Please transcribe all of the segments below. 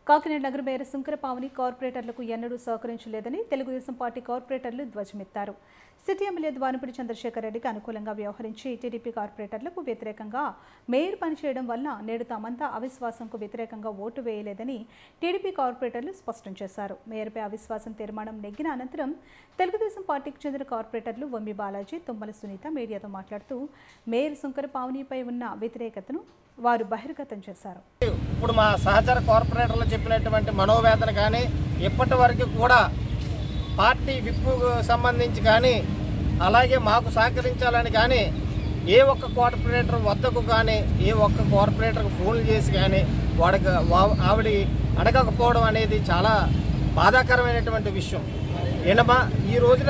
కాకినాడ నగర మేయర్ శంకరపావని కార్పొరేటర్లకు ఎన్నడూ సహకరించలేదని తెలుగుదేశం పార్టీ కార్పొరేటర్లు ధ్వజమెత్తారు సిటీ ఎమ్మెల్యే ద్వానపూడి చంద్రశేఖర్ రెడ్డికి అనుకూలంగా వ్యవహరించి టీడీపీ కార్పొరేటర్లకు వ్యతిరేకంగా మేయర్ పనిచేయడం వల్ల నేడు తామంతా అవిశ్వాసంకు వ్యతిరేకంగా ఓటు వేయలేదని టీడీపీ కార్పొరేటర్లు స్పష్టం చేశారు మేయర్పై అవిశ్వాసం తీర్మానం నెగ్గిన అనంతరం తెలుగుదేశం పార్టీకి చెందిన కార్పొరేటర్లు వమ్మి బాలాజీ తుమ్మల సునీత మీడియాతో మాట్లాడుతూ మేయర్ శంకర పావనిపై ఉన్న వ్యతిరేకతను వారు బహిర్గతం చేశారు ఇప్పుడు మా సహచర కార్పొరేటర్లు చెప్పినటువంటి మనోవేదన కానీ ఇప్పటి వరకు కూడా పార్టీ విప్పు సంబంధించి కానీ అలాగే మాకు సహకరించాలని కానీ ఏ ఒక్క కార్పొరేటర్ వద్దకు కానీ ఏ ఒక్క కార్పొరేటర్కు ఫోన్లు చేసి కానీ వాడికి వా- ఆవిడ అడగకపోవడం అనేది చాలా బాధాకరమైనటువంటి విషయం ఏంటమ్మా ఈ రోజున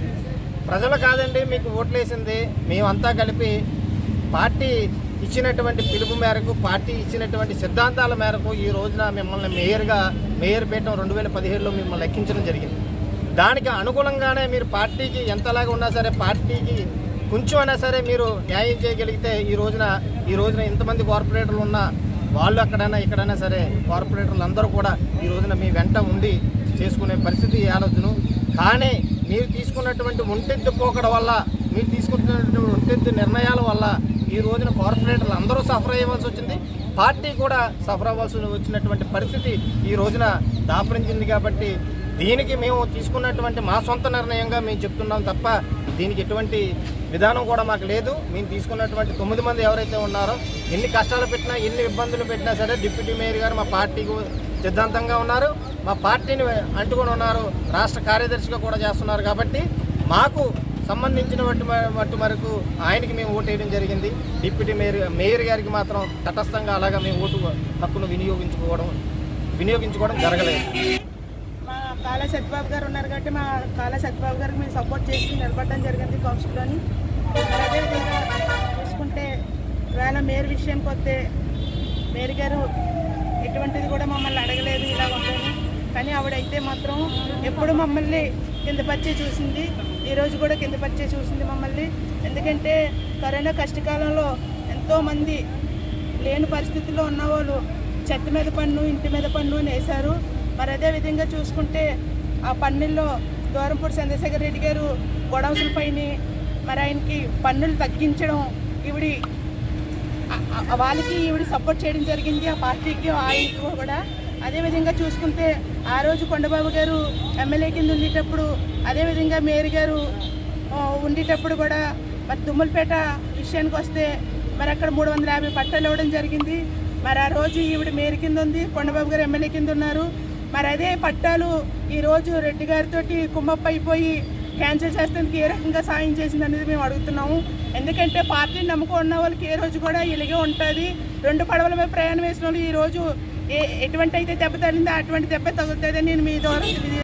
ప్రజలు కాదండి మీకు ఓట్లేసింది మేమంతా కలిపి పార్టీ ఇచ్చినటువంటి పిలుపు మేరకు పార్టీ ఇచ్చినటువంటి సిద్ధాంతాల మేరకు ఈ రోజున మిమ్మల్ని మేయర్గా మేయర్ పీఠం రెండు వేల పదిహేడులో మిమ్మల్ని లెక్కించడం జరిగింది దానికి అనుగుణంగానే మీరు పార్టీకి ఎంతలాగా ఉన్నా సరే పార్టీకి కొంచెం అయినా సరే మీరు న్యాయం చేయగలిగితే ఈ రోజున ఈ రోజున ఇంతమంది కార్పొరేటర్లు ఉన్నా వాళ్ళు అక్కడైనా ఇక్కడైనా సరే కార్పొరేటర్లు అందరూ కూడా ఈ రోజున మీ వెంట ఉండి చేసుకునే పరిస్థితి ఏలొద్దును కానీ మీరు తీసుకున్నటువంటి ఒంటెత్తు పోకడ వల్ల మీరు తీసుకున్నటువంటి ఒంటెత్తు నిర్ణయాల వల్ల ఈ రోజున కార్పొరేటర్లు అందరూ సఫర్ అయ్యవలసి వచ్చింది పార్టీ కూడా సఫర్ అవ్వాల్సి వచ్చినటువంటి పరిస్థితి ఈ రోజున దాపరించింది కాబట్టి దీనికి మేము తీసుకున్నటువంటి మా సొంత నిర్ణయంగా మేము చెప్తున్నాం తప్ప దీనికి ఎటువంటి విధానం కూడా మాకు లేదు మేము తీసుకున్నటువంటి తొమ్మిది మంది ఎవరైతే ఉన్నారో ఎన్ని కష్టాలు పెట్టినా ఎన్ని ఇబ్బందులు పెట్టినా సరే డిప్యూటీ మేయర్ గారు మా పార్టీకి సిద్ధాంతంగా ఉన్నారు మా పార్టీని అంటుకొని ఉన్నారు రాష్ట్ర కార్యదర్శిగా కూడా చేస్తున్నారు కాబట్టి మాకు సంబంధించిన వట్టి మట్టు వరకు ఆయనకి మేము ఓటు వేయడం జరిగింది డిప్యూటీ మేయర్ మేయర్ గారికి మాత్రం తటస్థంగా అలాగా మేము ఓటు హక్కును వినియోగించుకోవడం వినియోగించుకోవడం జరగలేదు మా కాళ సత్యబాబు గారు ఉన్నారు కాబట్టి మా కాళ సత్యబాబు గారికి మేము సపోర్ట్ చేసి నిలబడడం జరిగింది కౌన్సిల్లోని మరి అదేవిధంగా చూసుకుంటే వేళ మేయర్ విషయానికి వస్తే మేయర్ గారు ఎటువంటిది కూడా మమ్మల్ని అడగలేదు ఇలా ఉందని కానీ ఆవిడైతే మాత్రం ఎప్పుడు మమ్మల్ని కింద పరిచే చూసింది ఈరోజు కూడా కింద పరిచే చూసింది మమ్మల్ని ఎందుకంటే కరోనా కష్టకాలంలో ఎంతోమంది లేని పరిస్థితిలో ఉన్నవాళ్ళు చెత్త మీద పన్ను ఇంటి మీద పన్ను అని వేశారు మరి అదే విధంగా చూసుకుంటే ఆ పన్నుల్లో దూరంపూడి చంద్రశేఖర్ రెడ్డి గారు గొడవసుల పైన మరి ఆయనకి పన్నులు తగ్గించడం ఇవిడి ఆ- ఆ- వాళ్ళకి ఈవిడ సపోర్ట్ చేయడం జరిగింది ఆ పార్టీకి ఆయనకి కూడా అదేవిధంగా చూసుకుంటే ఆ రోజు కొండబాబు గారు ఎమ్మెల్యే కింద ఉండేటప్పుడు అదేవిధంగా మేయర్ గారు ఆ, ఉండేటప్పుడు కూడా మరి తుమ్మలపేట విషయానికి వస్తే మరి అక్కడ మూడు వందల యాభై పట్టాలు ఇవ్వడం జరిగింది మరి ఆ రోజు ఈవిడ మేయర్ కింద ఉంది కొండబాబు గారు ఎమ్మెల్యే కింద ఉన్నారు మరి అదే పట్టాలు ఈ రోజు రెడ్డి గారితో కుమ్మప్ప అయిపోయి క్యాన్సిల్ చేస్తానికి ఏ రకంగా సాయం చేసింది అనేది మేము అడుగుతున్నాము ఎందుకంటే పార్టీని నమ్ముకుని ఉన్న వాళ్ళకి ఏ రోజు కూడా ఇలాగే ఉంటుంది రెండు పడవల మీద ప్రయాణం వేసిన వాళ్ళు ఈ రోజు ఏ ఎటువంటి అయితే దెబ్బ తగిలిందో అటువంటి దెబ్బ తగులుతుందని నేను మీ ద్వారా తెలియజేస్తున్నాను